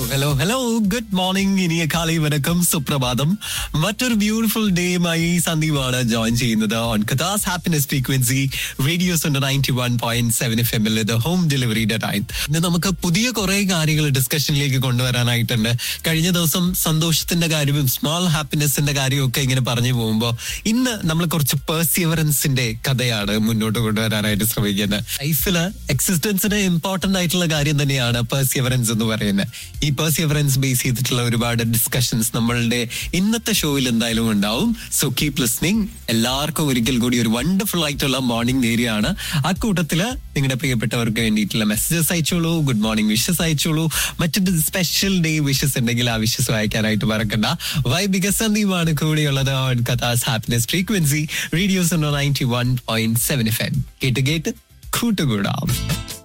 hello hello good morning ഇനിയ കാലി വണക്കം സുപ്രഭാതം മറ്റൊരു ബ്യൂട്ടിഫുൾ ഡേയുമായി സന്ദീപാണ് ജോയിൻ ചെയ്യുന്നത് ഓൺ കഥാസ് happiness frequency radio's ninety one point seven F എമ്മിൽ ഹോം ഡെലിവറിയുടെ ടൈം ഇന്ന് നമുക്ക് പുതിയ കുറെ കാര്യങ്ങൾ ഡിസ്കഷനിലേക്ക് കൊണ്ടുവരാനായിട്ടുണ്ട് കഴിഞ്ഞ ദിവസം സന്തോഷത്തിന്റെ കാര്യവും സ്മോൾ ഹാപ്പിനെസിന്റെ കാര്യവും ഒക്കെ ഇങ്ങനെ പറഞ്ഞു പോകുമ്പോൾ ഇന്ന് നമ്മൾ കുറച്ച് പേഴ്സിയവറൻസിന്റെ കഥയാണ് മുന്നോട്ട് കൊണ്ടുവരാനായിട്ട് ശ്രമിക്കുന്നത് ലൈഫിൽ എക്സിസ്റ്റൻസിന് ഇമ്പോർട്ടന്റ് ആയിട്ടുള്ള കാര്യം തന്നെയാണ് പേഴ്സിയവറൻസ് എന്ന് പറയുന്നത് ഈ പേഴ്സിയവറൻസ് ബേസ് ചെയ്തിട്ടുള്ള ഒരുപാട് ഡിസ്കഷൻസ് നമ്മളുടെ ഇന്നത്തെ ഷോയിൽ എന്തായാലും ഉണ്ടാവും സോ കീപ് ലിസ്ണിംഗ് എല്ലാവർക്കും ഒരിക്കൽ കൂടി ഒരു വണ്ടർഫുൾ ആയിട്ടുള്ള മോർണിംഗ് നേരിയാണ് ആ കൂട്ടത്തില് നിങ്ങളുടെ പ്രിയപ്പെട്ടവർക്ക് വേണ്ടിയിട്ടുള്ള മെസ്സേജസ് അയച്ചോളൂ ഗുഡ് മോർണിംഗ് വിഷസ് അയച്ചോളൂ മറ്റൊരു സ്പെഷ്യൽ ഡേ വിഷസ് ഉണ്ടെങ്കിൽ ആ വിഷസ് വായിക്കാനായിട്ട് മറക്കണ്ട വൈബിക സന്ദീപാണ് കൂടെയുള്ളത് ഓൺ കഥാസ് happiness frequency radio's ninety one point seven F M കേട്ട് കേട്ട് കൂട്ടുകൂടാം